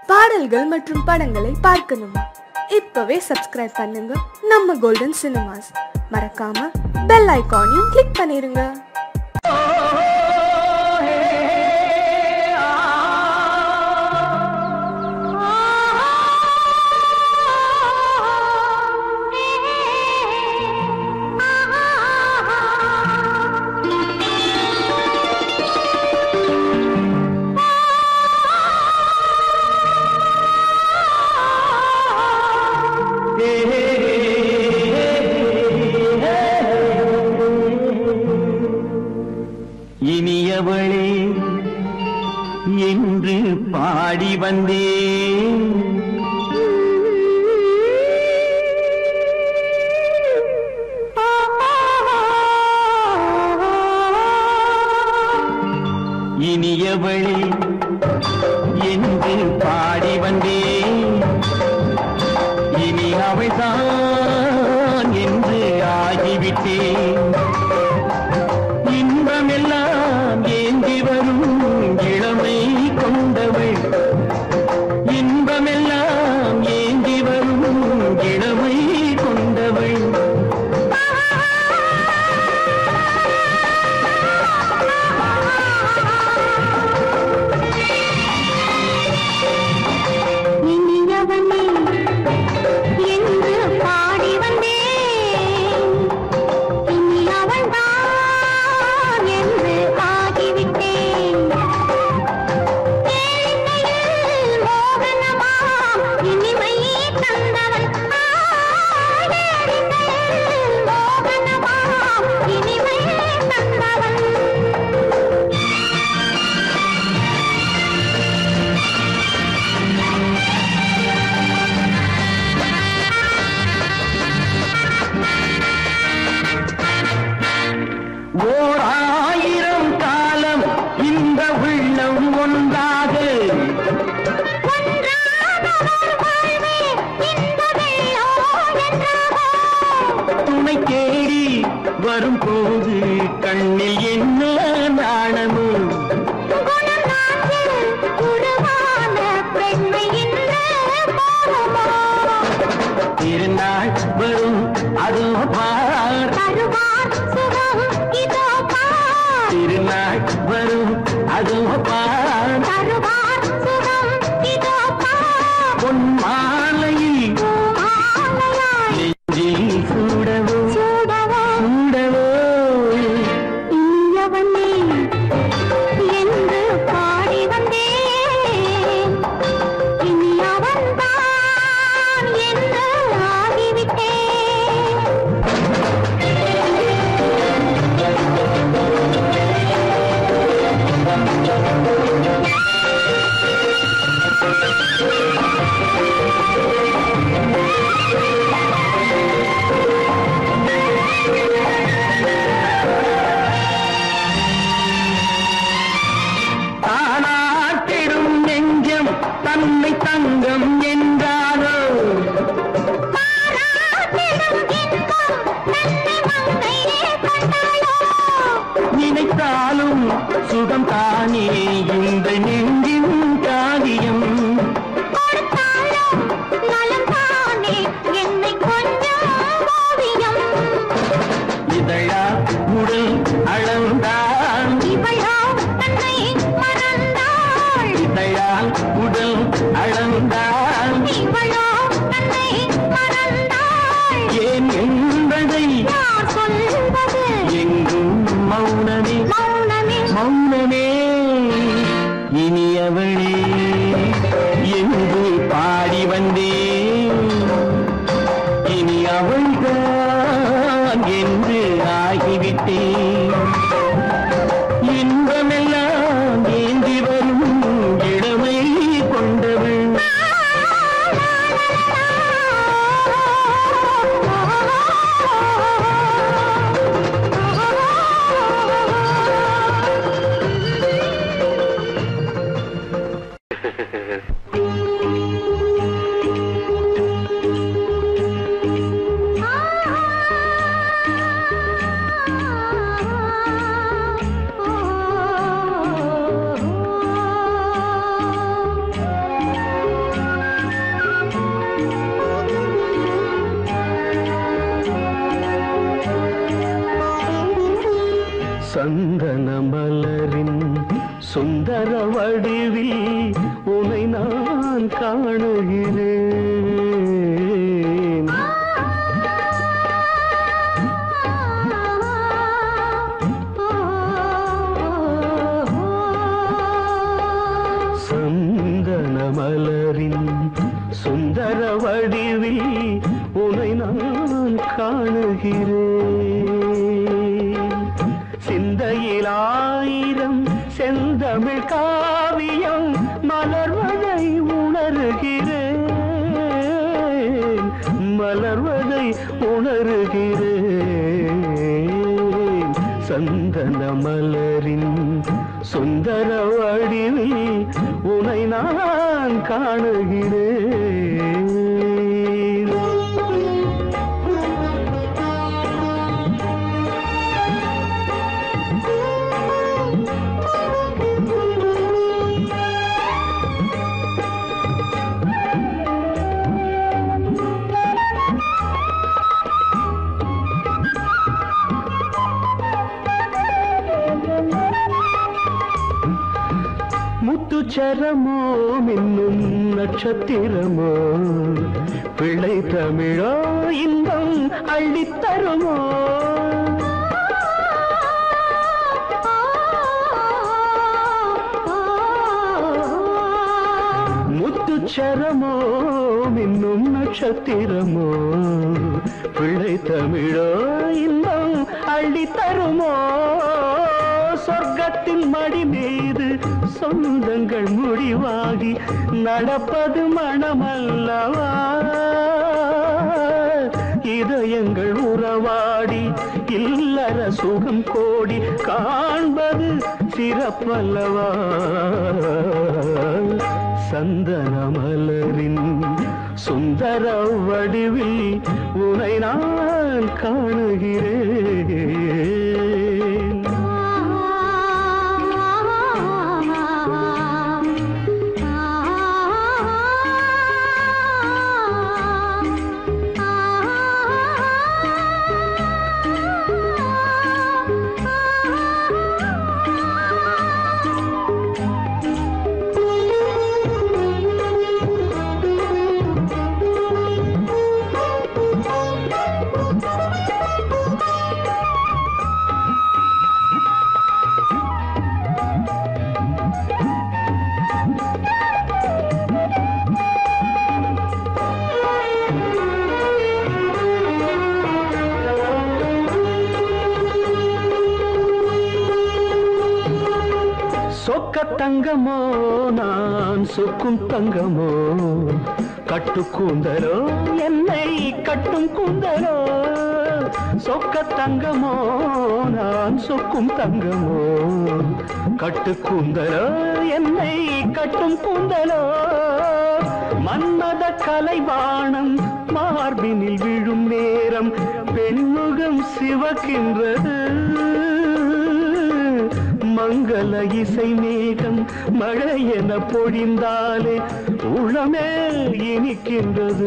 பாடல்கள் மற்றும் படங்களை பார்க்கணுமா இப்பவே சப்ஸ்கிரைப் பண்ணுங்க நம்ம கோல்டன் சினிமாஸ் மறக்காம பெல் ஐகானையும் கிளிக் பண்ணிருங்க இனியவளே என்று பாடி வந்தேன் இனியவளே என்று பாடி வந்தேன் இனி அவள்தான் என்று ஆகிவிட்டேன் இன்பமெல்லாம் ஏந்தி வரும் இளமை கொண்டவள் இன்பமெல்லாம் ஏந்தி வரும் இளமை கொண்டவள் இனியவனே என்று பாடி வந்தேன் இனி அவள்தான் என்று ஆகிவிட்டேன் ஏழையில் மோகனமாம் இனிமை தந்தவன் ஆ, ஏழையில் மோகனமாம் இனிமை தந்தவன் ஓர் ஆயிரம் காலம் இந்த உள்ளம் ஒன்றாக துணை தேடி வரும்போது கண்ணில் என்ன நாணமும் திருநாள் வரும் அதோ பார் திருநாள் வரும் அதோ பார் பொன் மாலையில் நெஞ்சில் சூடவோ சூடவோ என்று பாடி வந்தேன் இனி அவன்தான் என்று ஆகிவிட்டேன் தானாட்டிடும் நெஞ்சம் தன்னை தங்கம் என்றாரோ நினைத்தாலும் சுகம் தானே இந்த நெஞ்சின் காரியம் இதழா உடல் அளந்தான் இதழால் உடல் அளந்தான் சுந்தர வடிவில் உனை நான் காணுகிறேன் சந்தன மலரின் சுந்தர வடிவில் உனை நான் காணுகிறேன் சிந்தையில் ஆயிரம் செந்தமிழ் காவியம் மலர்வதை உணர்கிறேன் மலர்வதை உணர்கிறேன் சந்தன மலரின் சுந்தர வடிவில் உனை நான் காணுகிறேன் முத்துச்சரமோ மின்னும் நட்சத்திரமோ பிள்ளை தமிழோ இன்பம் அள்ளித்தருமோ முத்துச்சரமோ மின்னும் நட்சத்திரமோ பிள்ளை தமிழோ இன்பம் அள்ளித்தருமோ சொர்க்கத்தின் மடி மீது சொந்தங்கள் முடிவாகி நடப்பது மனமல்லவா இதயங்கள் உறவாடி இல்லற சுகம் கோடி காண்பது சிறப்பல்லவா சந்தன மலரின் சுந்தர வடிவில் உனை நான் காணுகிறேன் சொக்க தங்கமோ நான் சொக்கும் தங்கமோ கட்டு கூந்தலோ என்னை கட்டும் கூந்தலோ சொக்க தங்கமோ நான் சொக்கும் தங்கமோ கட்டு கூந்தலோ என்னை கட்டும் கூந்தலோ மன்மத கலைவாணம் மார்பினில் விழும் நேரம் பெண்முகம் சிவக்கின்றது மங்கள இசை மேகம் மழை என பொழிந்தாலே உளமே இனிக்கின்றது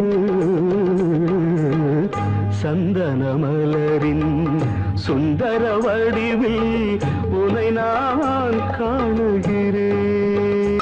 சந்தன மலரின் சுந்தர வடிவில் உனை நான் காணுகிறேன்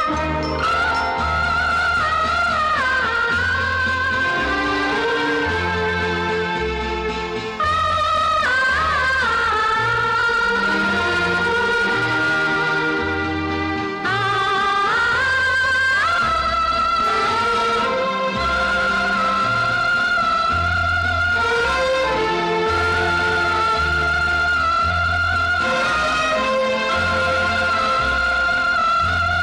ஆ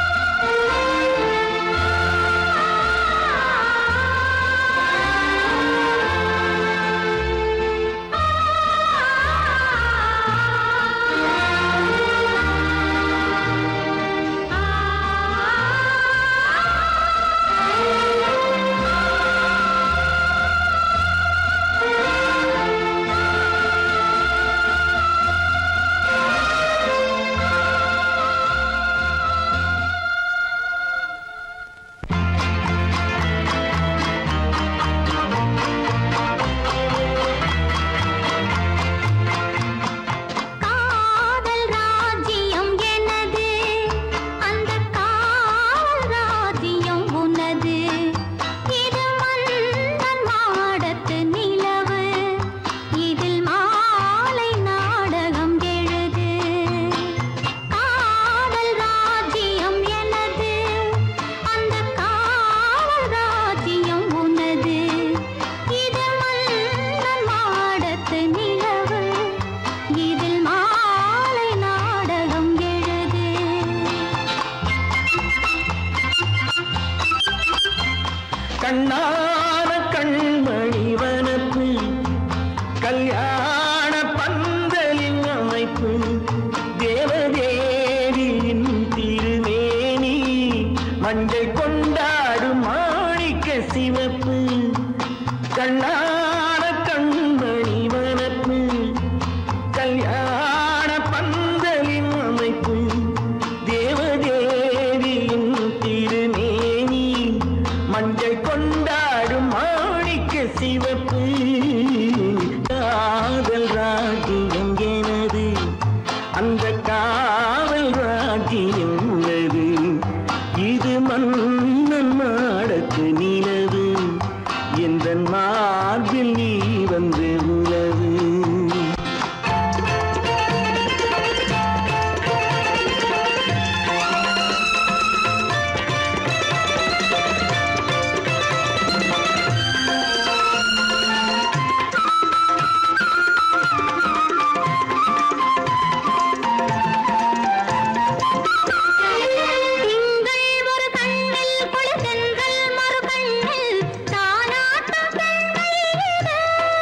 கண்ணான கண்மணி வனப்பு கல்யாண பந்தலின் அமைப்பு தேவதேவியின் திருமேனி மஞ்சள் கொண்டாடும் மாணிக்க சிவப்பு கண்ணான கண்மணி வனப்பு கல்யாண பந்தலின் அமைப்பு தேவதேவியின் திருமேனி மஞ்சள் கொண்டாடும் மாணிக்க சிவப்பு காதல் ராஜ்யம் எனது அந்த காவல் ராஜ்யம் உள்ளது இது மன்னன் மாடத்து நிலவு எந்த மார்பில் நீ வந்து உலவு திங்கள் ஒரு கண்ணில் குளிர்தென்றல் மறு கண்ணில் தானாட்டம் பெண்கள் இது.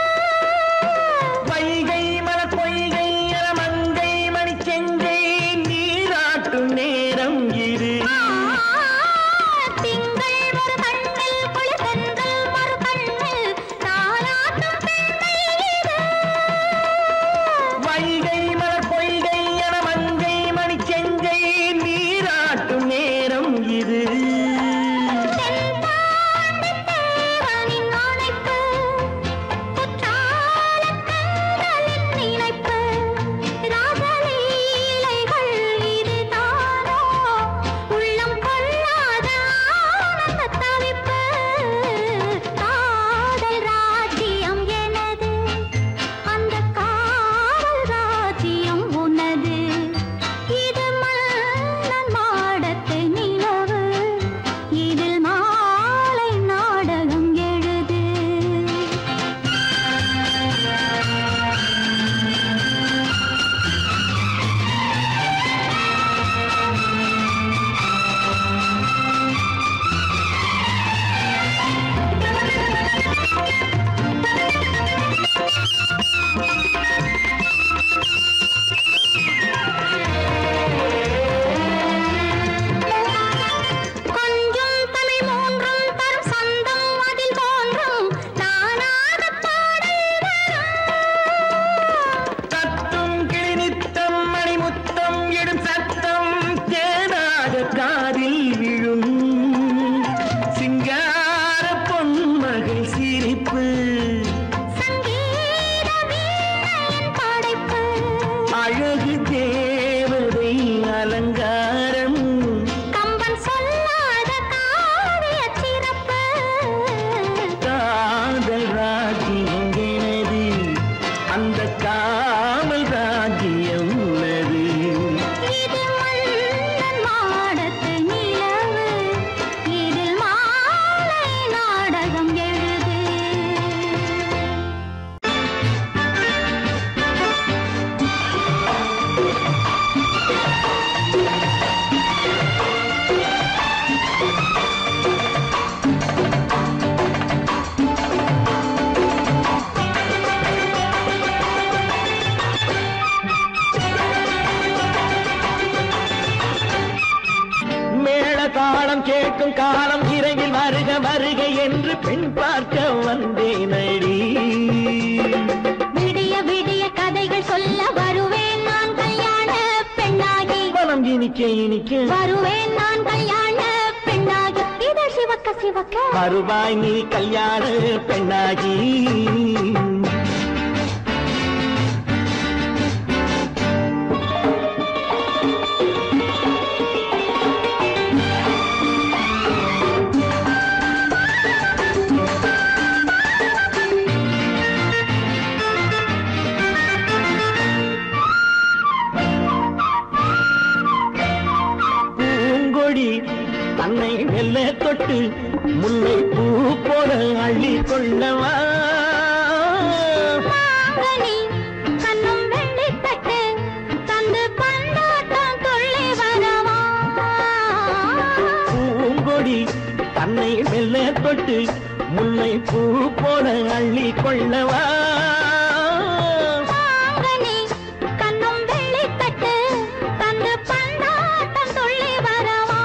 வைகை மலர் பொய்கை மங்கை மணி செங்கை நீராட்டும் நேரம் இது திங்கள் ஒரு கண்ணில் குளிர்தென்றல் மறு கண்ணில் தானாட்டம் பெண்கள் இது. வைகை மலர் பொய்கை மங்கை மணி செங்கை நீராட்டும் நேரம் இது தென்பாண்டித் தேவனின் அணைப்பு, குற்றாலக் கண்களின் நினைப்பு, ராசலீலைகள் இதுதானோ, உள்ளம் கொள்ளாத ஆனந்தத் தவிப்பு. காதல் ராஜ்யம் எனது, அந்தக் காவல் ராஜ்யம் உனது. இது மன்னன் மாடத்து நிலவு இதில் மாலை நாடகம் எழுது கொஞ்சம் தமிழ் மூன்றும் தரும் சந்தம் அதில் தோன்றும் நானாகப் பாடல் வரும் தத்தும் கிளி நித்தம் மணி முத்தம் எடும் சத்தம் தேனாக காதில் விழும் சிங்கார பொன்மகள் சிரிப்பு சங்கீத வீணையின் படைப்பு அழகு தேவதை அலங்காரம் கம்பன் சொல்லாத காவிய சிறப்பு காதல் ராஜ்யம் எனது அந்த காமல் ராஜ்யம் உள்ளது இது மன்னன் மாடத்து நிலவு இதில் மாலை நாடகம் எழுது மேள தாளம் கேட்கும் காலம் இறையில் வருக வருக என்று பெண் பார்க்க வந்தேன் அடி விடிய விடிய கதைகள் சொல்ல வருவேன் நான் கல்யாண பெண்ணாகி மனம் இனிக்க இனிக்க வருவேன் நான் கல்யாண பெண்ணாகி இதழ் சிவக்க சிவக்க வருவாய் நீ கல்யாண பெண்ணாகி பூங்கொடி தன்னை மெல்ல தொட்டு முல்லை பூ போல அள்ளி கொள்ளவா மாங்கனி கண்ணும் வெள்ளித்தட்டு தந்து பந்தாட்டம் துள்ளி வரவா பூங்கொடி தன்னை மெல்ல மெல்ல தொட்டு முல்லை பூ போல அள்ளி கொள்ளவா மாங்கனி கண்ணும் வெள்ளிக்கட்டு தந்து பந்தாட்டம் துள்ளி வரவா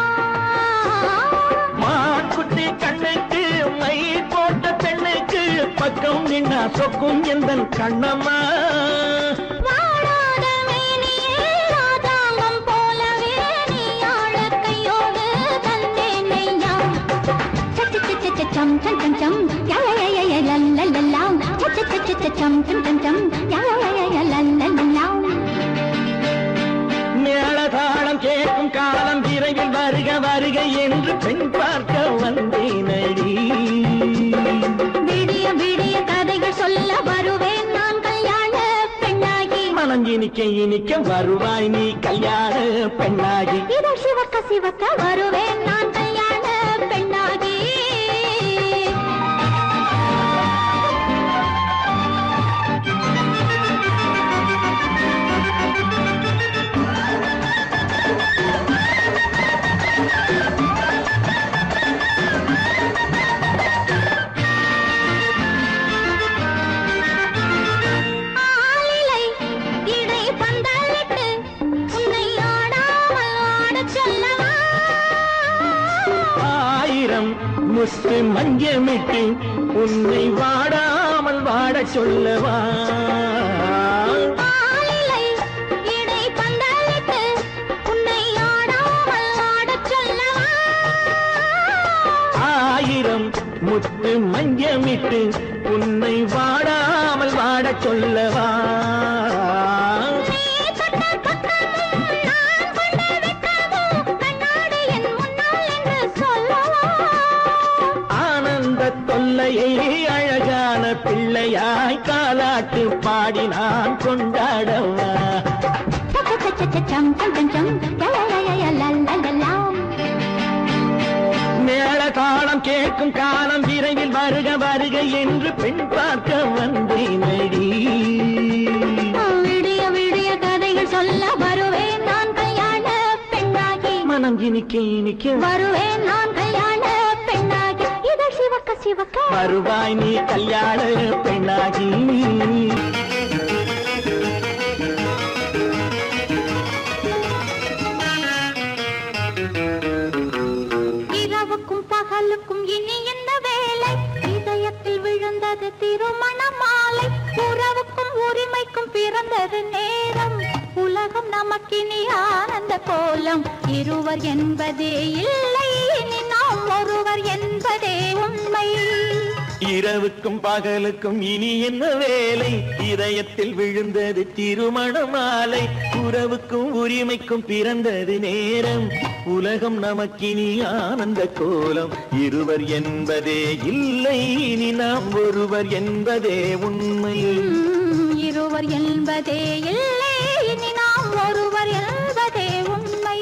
மாக்குட்டி கண்ணுக்கு மை போட்ட பெண்ணுக்கு பக்கம் நின்னா சொக்கும் எந்தன் கண்ணம்மா வாழாத மேனியே ராஜாங்கம் போலவே நீ ஆழ கையோடு தந்தேன் நெய்யாம் சச்ச சச்ச சச்சம் சம் சம் சம் யா யா யா யா லல்லல்லாம் சச்ச சச்ச சச்சம் சம் சம் சம் யா யா யா யா லல்லல்லாம் மேளதாளம் கேட்கும் காலம் விரைவில் வருக வருக என்று பெண் பார்க்க வந்தேனடி விடிய விடிய கதைகள் சொல்ல வருவேன் நான் கல்யாண பெண்ணாகி மனம் இனிக்க இனிக்க வருவாய் நீ கல்யாண பெண்ணாகி இதழ் சிவக்க சிவக்க வருவேன் நான் கல்யாண பெண்ணாகி ஆளிலை இடை பந்தலிட்டு உன்னை ஆடாமல் ஆடச் சொல்லவா ஆயிரம் முத்து மஞ்சமிட்டு உன்னை வாடாமல் வாடச் சொல்லவா ஆளிலை இடை பந்தலிட்டு உன்னை ஆடாமல் ஆடச் சொல்லவா ஆயிரம் முத்து மஞ்சமிட்டு உன்னை வாடாமல் வாடச் சொல்லவா நீ தொட்ட பக்கமும் நான் கொண்ட வெட்கமும் கண்ணாடி என் முன்னால் என்று சொல்லவா ஆனந்த தொல்லையை அழகான பிள்ளையாய் காலாட்டு பாடி நான் கொண்டாடவா சம் சம் சம் சம் லலலலலலலலலாம். மேள தாளம் கேட்கும் காலம் விரைவில் வருக வருக என்று பெண் பார்க்க வந்தேனடி விடிய விடிய கதைகள் சொல்ல வருவேன் நான் கல்யாண பெண்ணாகி மனம் இனிக்க இனிக்க வருவேன் நான் கல்யாண பெண்ணாகி இதழ் சிவக்க சிவக்க வருவாய் நீ கல்யாண பெண்ணாகி இரவுக்கும் பகலுக்கும் இனி என்ன வேலை இதயத்தில் விழுந்தது திருமண மாலை உறவுக்கும் உரிமைக்கும் பிறந்தது நேரம் உலகம் நமக்கினி ஆனந்த கோலம் இருவர் என்பதே இல்லை இனி நாம் ஒருவர் என்பதே உண்மை இரவுக்கும் பகலுக்கும் இனி என்ன வேலை இதயத்தில் விழுந்தது திருமண மாலை உறவுக்கும் உரிமைக்கும் பிறந்தது நேரம் உலகம் நமக்கினி ஆனந்த கோலம் இருவர் என்பதே இல்லை இனி நாம் ஒருவர் என்பதே உண்மை உம், இருவர் என்பதே இல்லை இனி நாம் ஒருவர் என்பதே உண்மை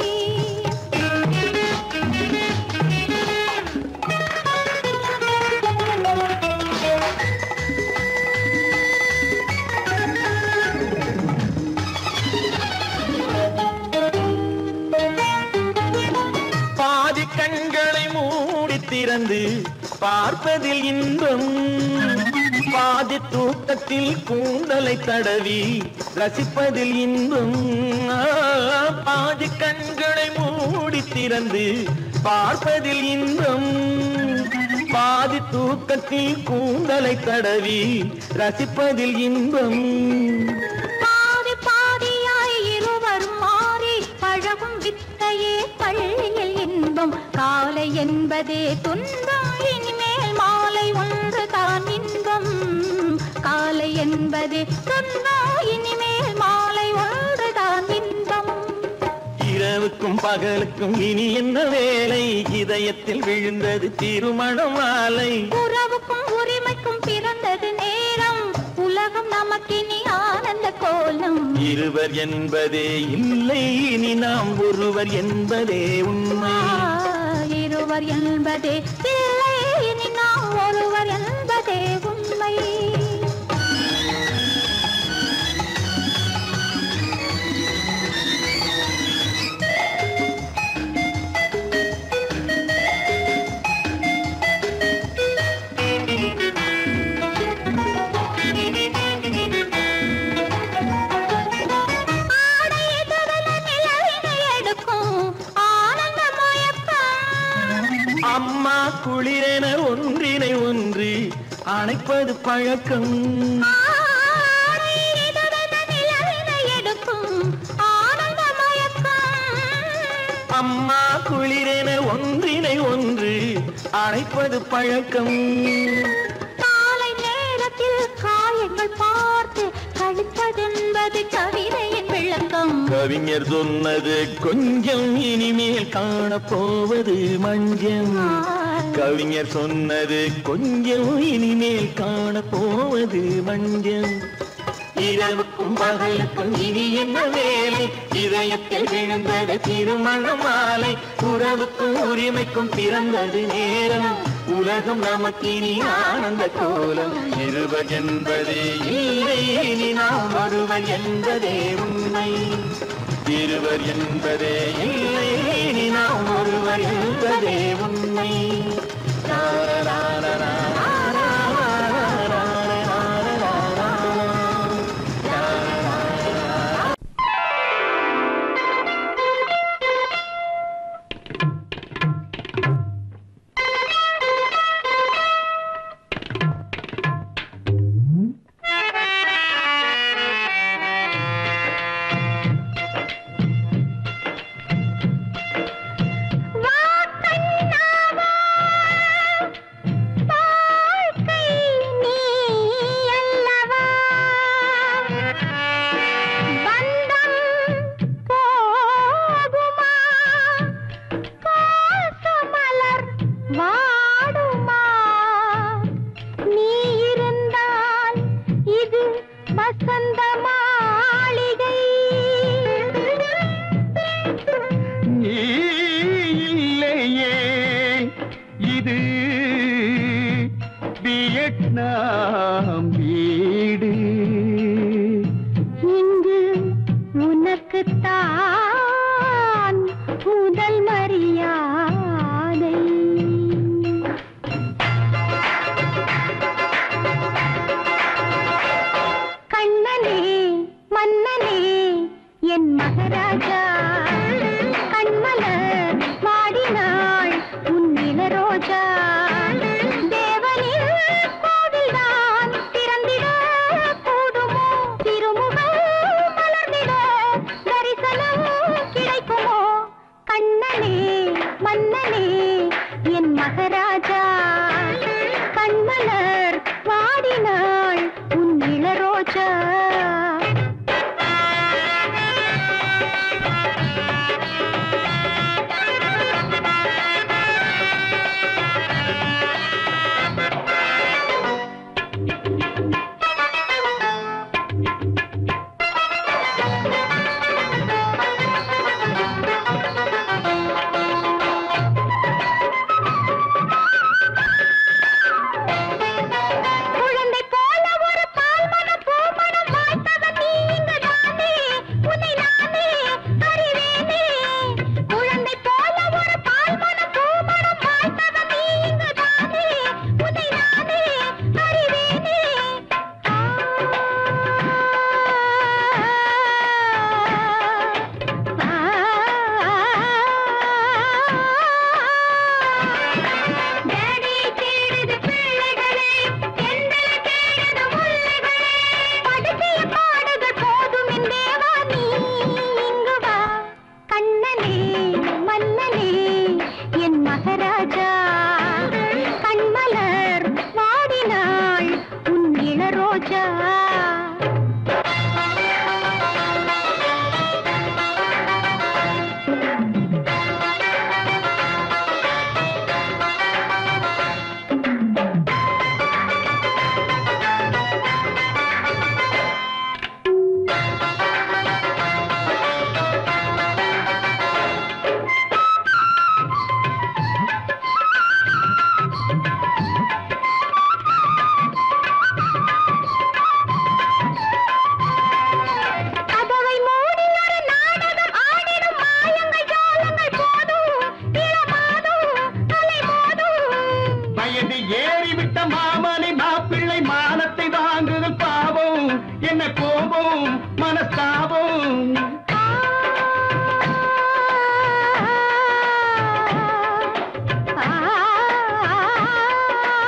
பாதி கண்களை மூடி திறந்து பார்ப்பதில் இன்பம் பாதி தூக்கத்தில் கூந்தலை தடவி ரசிப்பதில் இன்பம் ஆ, பாதி கண்களை மூடி திறந்து பார்ப்பதில் இன்பம் பாதி தூக்கத்தில் கூந்தலை தடவி ரசிப்பதில் இன்பம் பாதி பாதியாய் இருவரும் மாறி பழகும் வித்தையே பள்ளியில் இன்பம் காலை என்பதே துன்பம் இனிமேல் மாலை ஒன்று தான் இன்பம் காலை என்பதே துன்பம் இனிமேல் மாலை ஒன்று தான் இன்பம் இரவுக்கும் பகலுக்கும் இனி என்ன வேலை இதயத்தில் விழுந்தது திருமண மாலை உறவுக்கும் உரிமைக்கும் பிறந்தது நேரம் உலகம் நமக்கினி ஆனந்த கோலம் இருவர் என்பதே இல்லை இனி நாம் ஒருவர் என்பதே உண்மை இருவர் என்பதே இல்லை இனி நாம் ஒருவர் என்பதே உண்மை ஒன்றினை ஒன்று அணைப்பது பழக்கம் ஆடை இதழென நிலவினை எடுக்கும் ஆனந்த மயக்கம் அம்மா குளிரென ஒன்றினை ஒன்று அணைப்பது பழக்கம் காலை நேரத்தில் காயங்கள் பார்த்து கழிப்பதென்பது கவிதையின் விளக்கம் கவிஞர் சொன்னது கொஞ்சம் இனிமேல் காணப்போவது மஞ்சம் கவிஞர் சொன்னது கொஞ்சம் இனிமேல் காணப்போவது மஞ்சம் இரவுக்கும் பகலுக்கும் இனி என்ன வேலை இதயத்தில் விழுந்தது திருமண மாலை உறவுக்கும் உரிமைக்கும் பிறந்தது நேரம் உலகம் நமக்கு இனி ஆனந்த கோலம் இருவர் என்பதே இல்லை இனி நாம் ஒருவர் என்பதே உண்மை இருவர் என்பதே இல்லை இனி நாம் ஒருவர் என்பதே உண்மை வா கண்ணாவா வாழ்க்கை நீ அல்லவா பந்தம் போகுமா பாசமலர் வாடுமா நீ இருந்தால் இது வசந்த மாளிகை நீ இல்லையே இது வியட்நாம் வீடு இங்கு உனக்குத்தான் முதல் மரியாதை கண்ணனே மன்னனே என் மகராஜா கண்மலர் வாடினாள் உன் இளரோஜா தேவனின் கோவில்தான் திறந்திட கூடுமோ திருமுகம் மலர்ந்திட தரிசனம் கிடைக்குமோ கண்ணனே மன்னனே என் மகராஜா கண்மலர் வாடினாள் உன் இளரோஜா குழந்தை போல ஒரு பால்மனம் பூமணம் வாய்த்தவன் நீ இங்குதானே உன்னை நானே அறிவேனே குழந்தை போல ஒரு பால்மனம் பூமணம் வாய்த்தவன் நீ இங்குதானே உன்னை நானே அறிவேனே டேடி தேடுது பிள்ளைகளே எந்தல தேடுது முல்லைகளே படுக்கைய பாடுகள் போதும் என் தேவா நீ இங்கு வா கண்ணனே மன்னனே என் மகராஜா கண்மலர் வாடினாள் உன் இளரோஜா கதவை மூடி ஒரு நாடகம் ஆடிடும் மாயங்கள் ஜாலங்கள் போதும் இளமாதும் அலை மோதும் வயது ஏறிவிட்ட மாமனை மாப்பிள்ளை மானத்தை வாங்குதல் பாவம் என்ன கோபம் மனஸ்தாபம் ஆ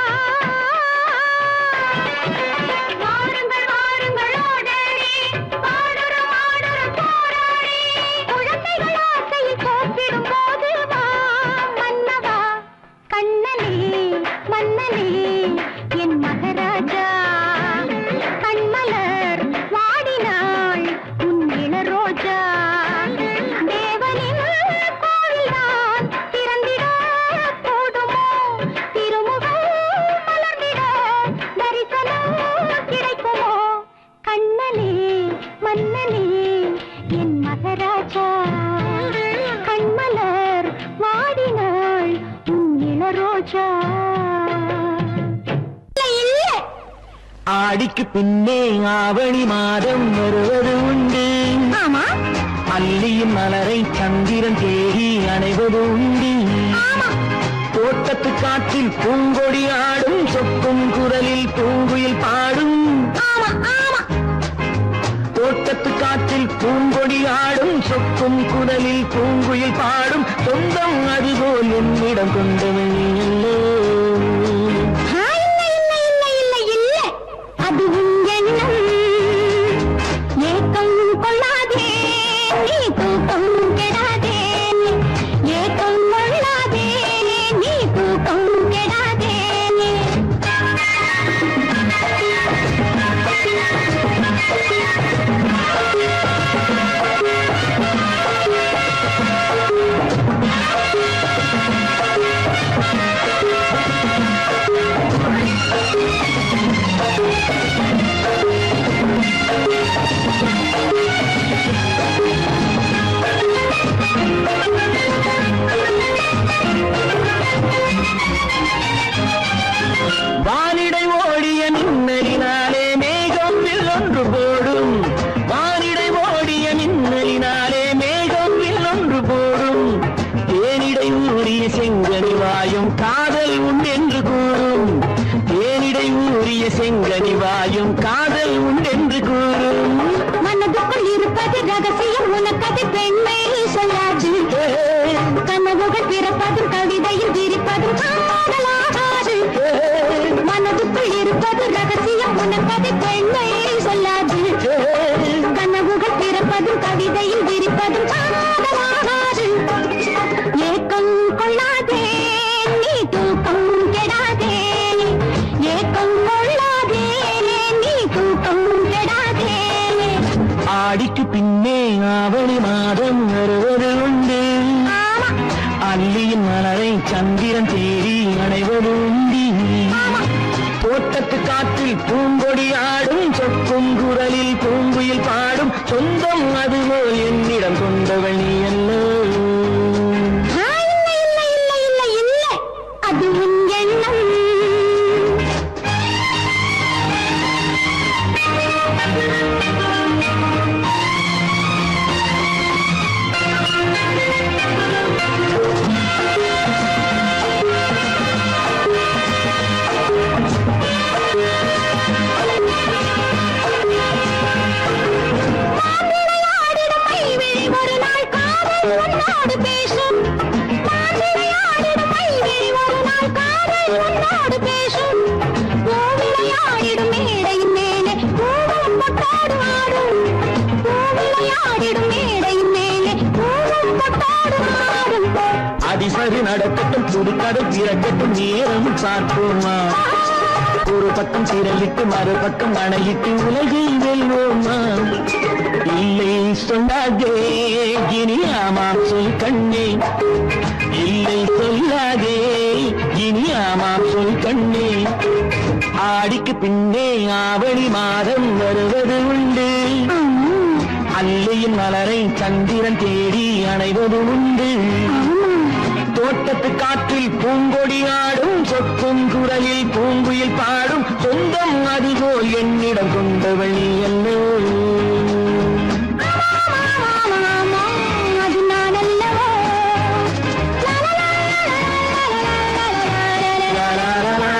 கண்ணனே என் மகராஜா கண்மலர் வாடினாள் உன் இளரோஜா தேவனின் கோவில்தான் திறந்திட கூடுமோ திருமுகம் மலர்ந்திட தரிசனம் கிடைக்குமோ கண்ணனே மன்னனே என் மகராஜா கண்மலர் வாடினாள் உன் இளரோஜா இல்லை ஆடிக்கு பின்னே ஆவணி மாதம் வருவது உண்டு ஆமா அல்லியின் மலரை சந்திரன் தேடி அணைவது உண்டு ஆமா தோட்டத்து காற்றில் பூங்கொடி ஆடும் சொக்கும் குரலில் பூங்குயில் பாடும் ஆமா ஆமா தோட்டத்து காற்றில் பூங்கொடி ஆடும் சொக்கும் குரலில் பூங்குயில் பாடும் சொந்தம் அதுபோல் என்னிடம் கொண்டவள் நீ அல்லோ ஆ, இல்லை இல்லை இல்லை இல்லை இல்லை அது உன் எண்ணம் ஏக்கம் கொள்ளாதே நீ தூக்கம் கெடாதே ஏக்கம் கொள்ளாதே நீ தூக்கம் கெடாதே வானிடை ஓடிய மின்னலினாலே மேகம் ஒன்று போடும் வானிடை ஓடிய மின்னலினாலே மேகம் ஒன்று போடும் தேனிடை ஊறிய செங்கனி வாயும் காதல் உண்டென்று கூறும் தேனிடை ஊறிய செங்கனி வாயும் காதல் உண்டென்று கூறும் மனதுக்குள் இருப்பது ரகசியம் உனக்கது பெண்மை சொல்லாது கனவுகள் பிறப்பதும் கவிதையில் விரிப்பதும் காதலாகாது மனதுக்குள் இருப்பது ரகசியம் உனக்கது பெண்மை சொல்லாது கனவுகள் பிறப்பதும் கவிதையில் விரிப்பதும் காதலாகாது ஏக்கம் கொள்ளாதே நீ தூக்கம் கெடாதே ஏக்கம் கொள்ளாதே நீ தூக்கம் கெடாதே ஆடிக்கு பின்னே ஆவணி மாதம் வருவது உண்டு ஆமா அல்லியின் மலரை சந்திரன் தேடி அடைவது உண்டி தோட்டத்து காற்றில் பூங்கொடி ஆடும் சொக்கும் குரலில் பூங்குயில் பாடும் சொந்தம் அதுபோல் என்னிடம் கொண்டவள் நீ அல்லோ ஆ, இல்லை இல்லை இல்லை இல்லை இல்லை அது உன் எண்ணம் மாப்பிள்ளையாடிடும் மைவிழி ஒரு நாள் காதல் உன்னோடு பேசும் மாப்பிள்ளையாடிடும் மைவிழி ஒரு நாள் காதல் உன்னோடு பேசும் பூவிளையாடிடும் மேடையின் மேலே பூவும் பொட்டாடு ஆடும் பூவிளையாடிடும் மேடையின் மேலே பூவும் பொட்டாடு ஆடும் அதிசரி நடக்கட்டும் புதுக்கடை பிறக்கட்டும் நேரம் பார்ப்போமா ஒரு பக்கம் திரளிட்டு மறுபக்கம் அணையிட்டு உலகை வெல்வோமா இல்லை சொல்லாதே இனி ஆமாம் சொல் கண்ணே இல்லை சொல்லாதே இனி ஆமாம் சொல் கண்ணே ஆடிக்கு பின்னே ஆவணி மாதம் வருவது உண்டு அல்லையின் மலரை சந்திரன் தேடி அணைவது உண்டு தோட்டத்து காற்றில் பூங்கொடி ஆடும் சொக்கும் குரலில் பூங்குயில் பாடும் சொந்தம் அதுபோல் என்னிடம் கொண்டவள் நீ அல்லோ அது நான் அல்லவோ லா, லா, லா, லா.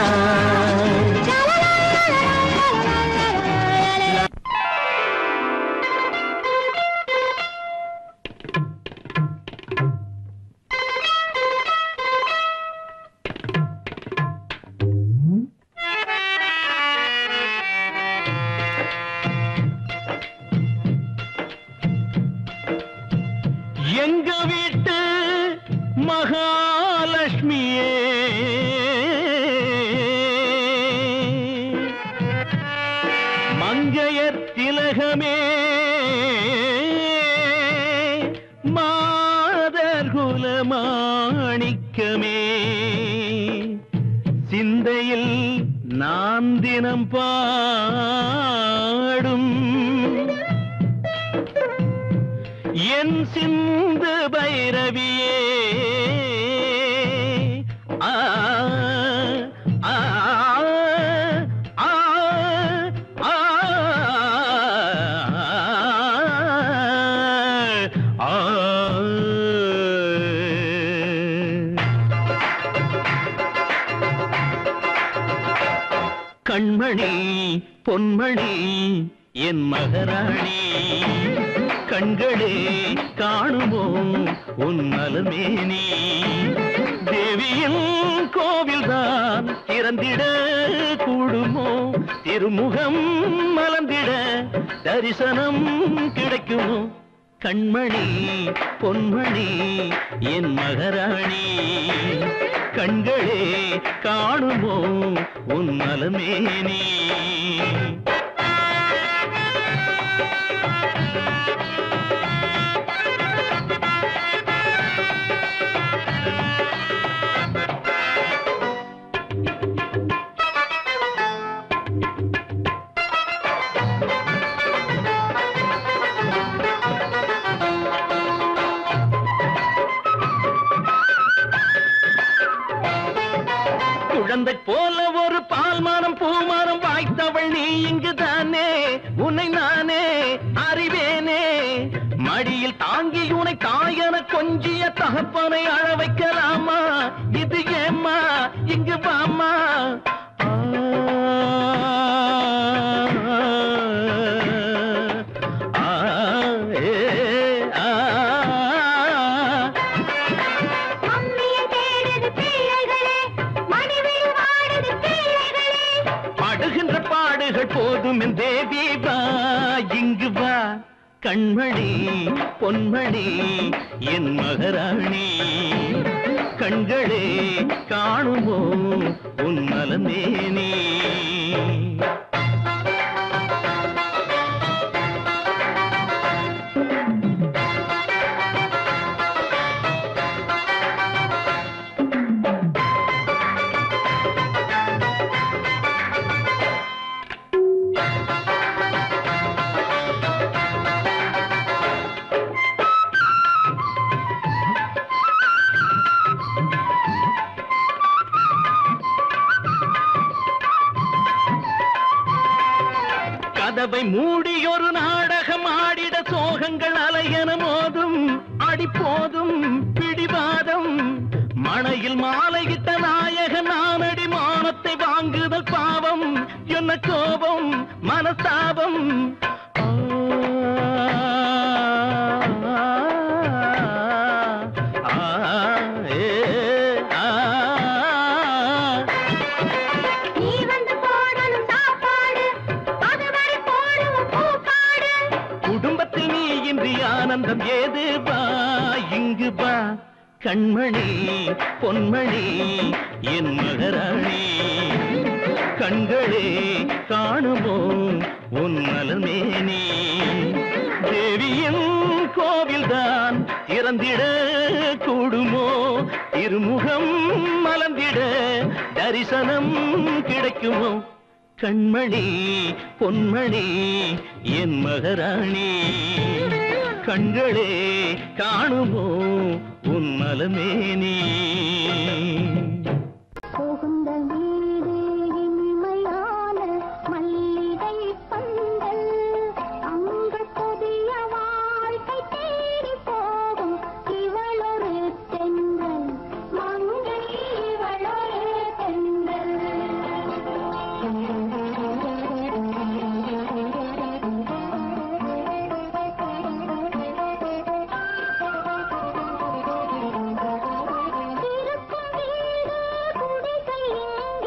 நாயகமே மாதர் குலமாணிக்கமே சிந்தையில் நான் தினம் பாடும் என் சிந்து பைரவியே ஆ ஆ ஆ ஆ ஆ கண்மணி பொன்மணி என் மகராணி கண்களே காணுமோ உன் நலமேனி தேவியின் கோவில்தான் திறந்திட கூடுமோ திருமுகம் மலர்ந்திட தரிசனம் கிடைக்குமோ கண்மணி பொன்மணி என் மகராணி கண்களே காணுமோ உன் நலமேனி குழந்தை போல ஒரு பால்மானம் பூமானம் வாய்த்தவள் நீ இங்குதானே உன்னை நானே அறிவேனே மடியில் தாங்கி உனை தாயன கொஞ்சிய தகப்பனை அழ வைக்கலாமா இது ஏம்மா இங்கு வாமா ஆ, ஏ, ஆ, மம்மியை தேடுது பிள்ளைகளே மடிவில் வாடுது பிள்ளைகளே பாடுகின்ற பாடுகள் போதும் என் தேவி வா இங்கு வா கண்மணி பொன்மணி என் மகராணி கண்களே காணுமோ உன் நலமேனி கதவை மூடி ஒரு நாடகம் ஆடிட சோகங்கள் அலையன மோதும் அடி போதும் பிடிவாதம் மணையில் மாலையிட்ட நாயக நானடி மானத்தை வாங்குதல் பாவம் என்ன கோபம் மனஸ்தாபம் ஆ, ஏ, ஆ நீ வந்து போடணும் சாப்பாடு அதுவரை போடுவோம் பூப்பாடு குடும்பத்தில் நீ இன்றி ஆனந்தம் ஏது வா இங்கு வா கண்மணி பொன்மணி என் மகராணி கண்களே காணுமோ உன் நலமேனி தேவியின் கோவில்தான் திறந்திட கூடுமோ திருமுகம் மலர்ந்திட தரிசனம் கிடைக்குமோ கண்மணி பொன்மணி என் மகராணி கண்களே காணுமோ உன் மலமேனி புகுந்த வீடு இனிமையான மல்லிகை பந்தல் அங்கு புதிய வாழ்க்கை தேடி போகும் இவளொரு தென்றல் மங்கை இவளொரு தென்றல் இருக்கும் வீடு குடிசை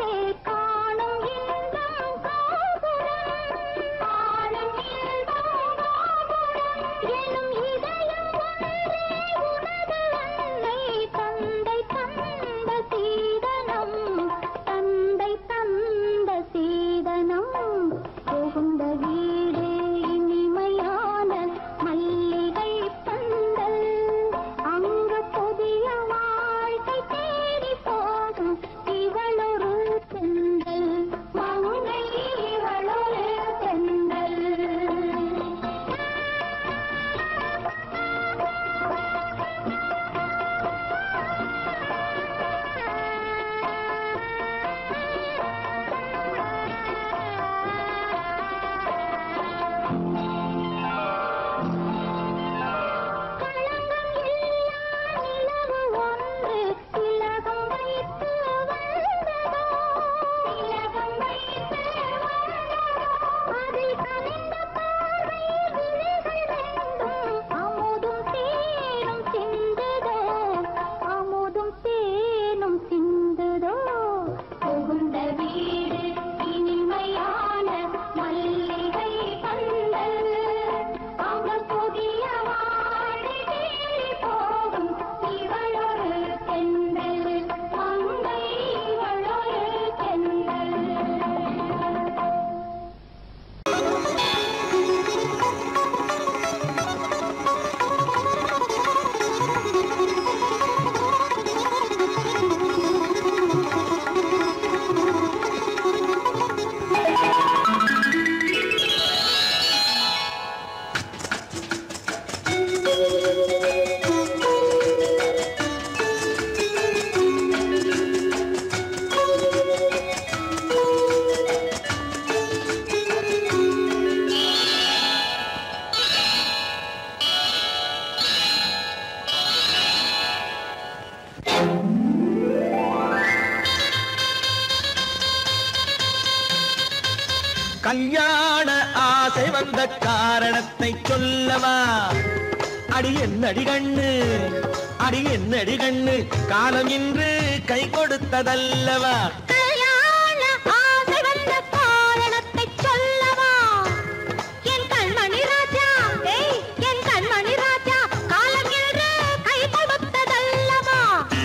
கல்யாண ஆசை வந்த காரணத்தை சொல்லவா அடி என்னடி கண்ணு அடி என்னடி கண்ணு காலம் இன்று கை கொடுத்ததல்லவா கல்யாண ஆசை வந்த காரணத்தை சொல்லவா என் கண்மணி ராஜா ஏய் என் கண்மணி ராஜா காலம் என்று கை கொடுத்ததல்லவா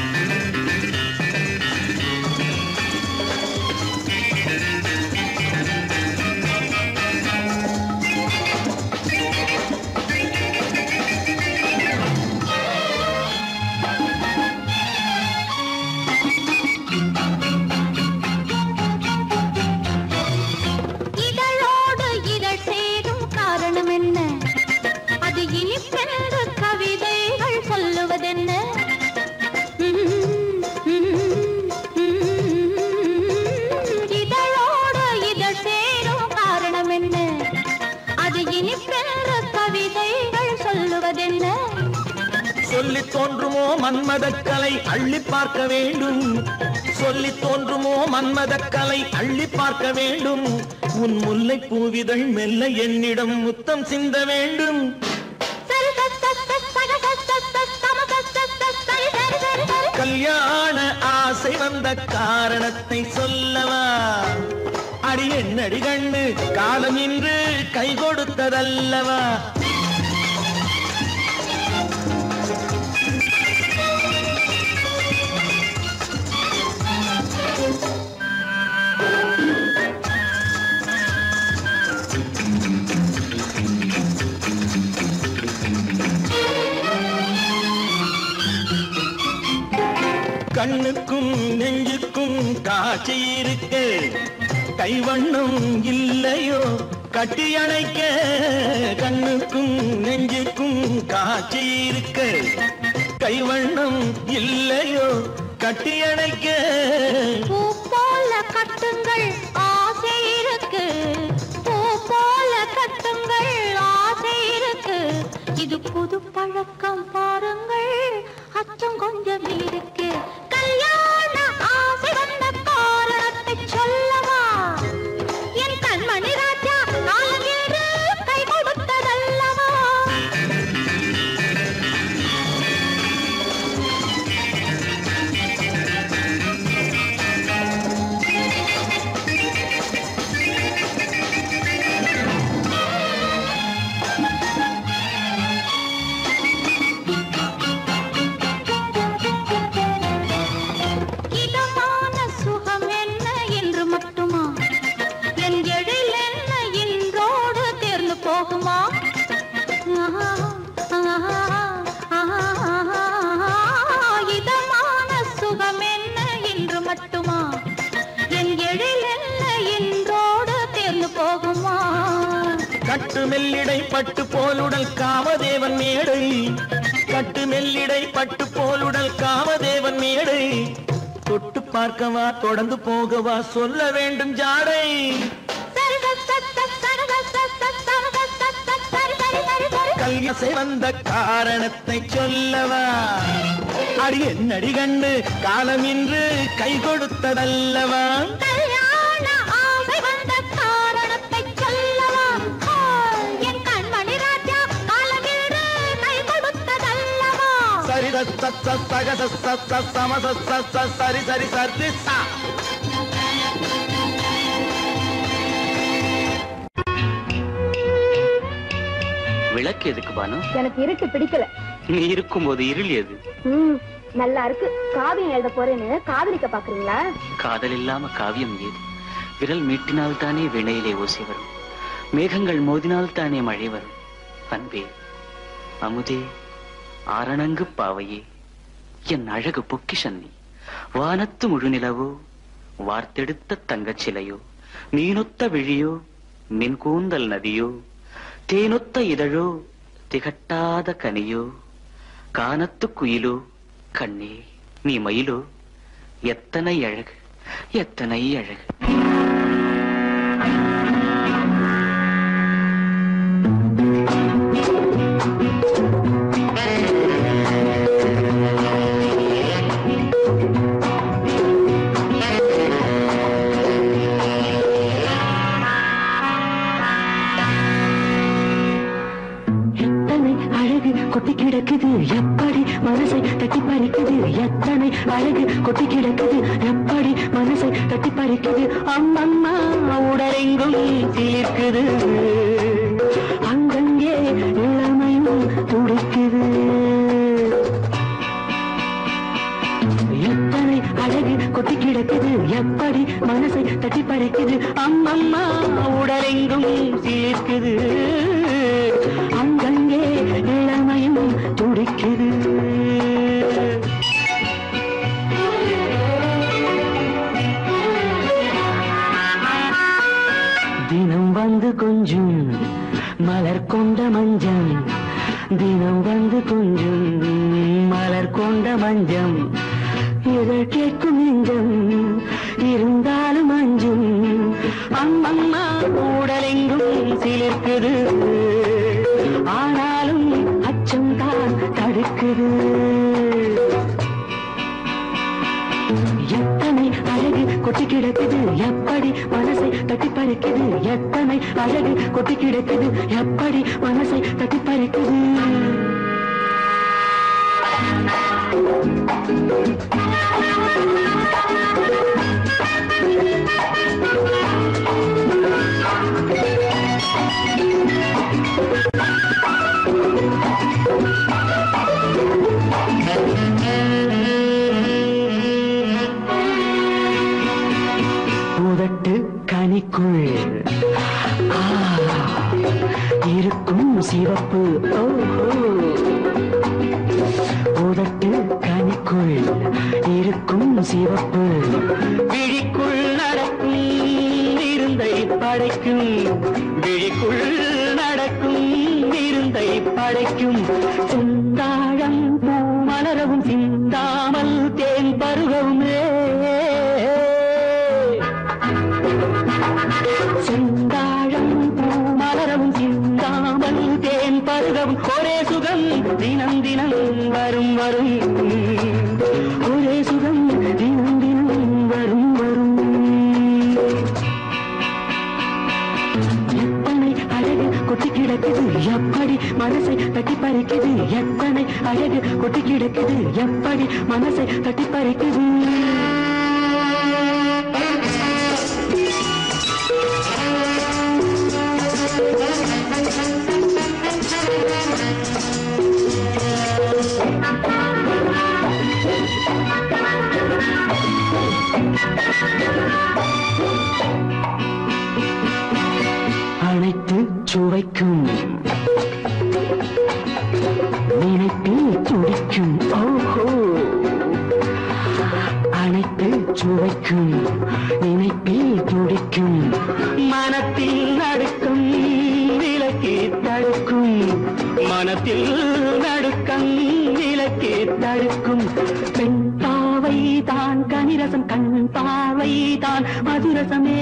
இதழோடு இதழ் சேரும் காரணம் என்ன அது இனிப்பென்று கவிதைகள் சொல்லுவதென்ன இதழோடு இதழ் சேரும் காரணம் என்ன அது இனிப்பென்று கவிதைகள் சொல்லுவதென்ன சொல்லி தோன்றுமோ மன்மதக்கலை அள்ளி பார்க்க வேண்டும் சொல்லி தோன்றுமோ மன்மதக்கலை அள்ளி பார்க்க வேண்டும் உன் முல்லை பூவிதழ் மெல்ல என்னிடம் முத்தம் சிந்த வேண்டும் சரி சரி சரி சரி சரி சரி சரி சரி சரி சரி சரி கல்யாண ஆசை வந்த காரணத்தை சொல்லவா அடி என்னடி கண்ணு காலம் இன்று கை கொடுத்ததல்லவா கண்ணுக்கும் நெஞ்சுக்கும் காட்சி இருக்கு கைவண்ணம் இல்லையோ கட்டி அணைக்க கண்ணுக்கும் நெஞ்சுக்கும் காட்சி இருக்கு கைவண்ணம் இல்லையோ கட்டி அணைக்க பூ போல கட்டுங்கள் ஆசை இருக்கு பூ போல கட்டுங்கள் ஆசை இருக்கு இது புது பழக்கம் பாருங்கள் அச்சம் கொஞ்சம் இருக்கு கல்யாண ஆசை வந்த காரணத்தை சொல்லவா என் கண்மணி ராஜா காலம் என்று கை கொடுத்ததல்லவா இதமான சுகம் என்ன என்று மட்டுமா என் எழில் என்ன இன்றோடு தேர்ந்து போகுமா ஆஹா, ஆஹா, ஆஹா, இதமான சுகம் என்ன என்று மட்டுமா என் எழில் என்ன இன்றோடு தேர்ந்து போகுமா கட்டு மெல்லிடை பட்டு போலுடல் காமதேவன் மேடை கட்டு மெல்லிடை பட்டு போலுடல் காமதேவன் மேடை தொட்டு பார்க்கவா தொடர்ந்து போகவா சொல்ல வேண்டும் ஜாடை சரி சரி சரி சரி சரி சரி சரி சரி சரி சரி சரி சரி கல்யாசை வந்த காரணத்தை சொல்லவா அடி என்னடி கண்டு காலம் இன்று கை கொடுத்ததல்லவா கல்யாண ஆசை வந்த காரணத்தை சொல்லவா ஆ, என் கண்மணி ராஜா காலமில்லை கை கொடுத்ததல்லவா சரி ச ச சக ச ச ச சம ச ச ச சரி சரி சரி சா விளக்கு எதுக்கு பானு எனக்கு இருட்டு பிடிக்கல நீ இருக்கும்போது இருள் எது ம் நல்லா இருக்கு காவியம் எழுத போறேன்னு காதலிக்க பாக்குறீங்களா காதல் இல்லாம காவியம் ஏது விரல் மீட்டினால் தானே வினையிலே ஓசை வரும் மேகங்கள் மோதினால் தானே மழை வரும் அன்பே அமுதே ஆரணங்கு பாவையே என் அழகு பொக்கிஷன் நீ வானத்து முழுநிலவோ வார்த்தெடுத்த தங்கச் சிலையோ நீனொத்த விழியோ நின் கூந்தல் நதியோ தேனொத்த இதழோ திகட்டாத கனியோ கானத்து குயிலோ கண்ணே நீ மயிலோ எத்தனை அழகு எத்தனை அழகு எப்படி மனசை தட்டி பறிக்குது எத்தனை அழகு கொட்டி கிடக்குது எப்படி மனசை தட்டி பறிக்குது அம்மம்மா உடலெங்கும் சீர்க்குது அங்கங்கே இளமையும் துடிக்குது எத்தனை அழகு கொட்டி கிடக்குது எப்படி மனசை தட்டி பறிக்குது அம்மம்மா உடலெங்கும் சீர்க்குது அங்கங்கே இளமையும் துடிக்குது தினம் வந்து கொஞ்சம் மலர் கொண்ட மஞ்சம் தினம் வந்து கொஞ்சம் மலர் கொண்ட மஞ்சம் இதழ் கேட்கும் நெஞ்சம் இருந்தாலும் அஞ்சும் அம்மம்மா உடலெங்கும் சிலிர்க்குது ஆனாலும் அச்சம் தான் தடுக்குது எத்தனை அழகு கொட்டி கிடக்குது எப்படி மனசை தட்டி பறிக்குது எத்தனை அழகு கொட்டி கிடக்குது எப்படி மனசை தட்டி பறிக்குது உதட்டு கனிக்குள் ஆ, இருக்கும் சிவப்பு ஓஹோ உதட்டு கனிக்குள் இருக்கும் சிவப்பு விழிக்குள் நடக்கும் இருந்தை படைக்கும் விழிக்குள் நடக்கும் இருந்தை படைக்கும் செந்தாழம் பூ மலரவும் சிந்தாமல் தேன் பருகவுமே செந்தாழம் பூ மலரவும் சிந்தாமல் தேன் பருகவும் ஒரே சுகம் தினம் தினம் வரும் வரும் ஒரே சுகம் தினம் தினம் வரும் வரும் எத்தனை அழகு கொட்டி கிடக்குது எப்படி மனசை தட்டி பறிக்குது எத்தனை அழகு கொட்டி கிடக்குது எப்படி மனசை தட்டி பறிக்குது அனைத்து சுவைக்கும் நினைப்பில் துடிக்கும் ஓஹோ அனைத்து சுவைக்கும் நினைப்பில் துடிக்கும் மனத்தில் நடுக்கும் விலக்கி தடுக்கும் மனத்தில் நடுக்கம் விலக்கி தடுக்கும் பெண் பாவை தான் கனிரசம் கண் பாவை தான் மதுரசமே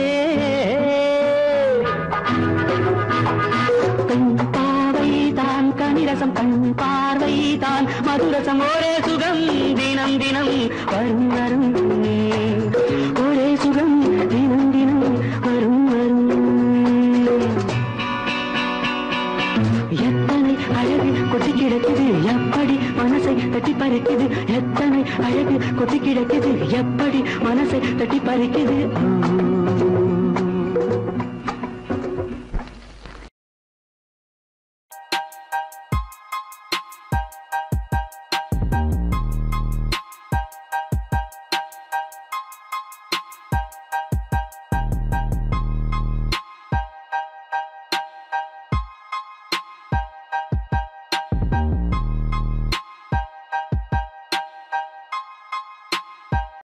பெண் பாவை தான் கனிரசம் கண் பார்வை தான் மதுரசம் ஒரே சுகம் தினம் தினம் வரும் வரும் ஒரே சுகம் தினம் தினம் வரும் வரும் எத்தனை அழகு கொட்டி கிடக்குது எப்படி மனசை தட்டி பறிக்குது எத்தனை அழகு கொட்டி கிடக்குது எப்படி மனசை தட்டி பறிக்குது ஓ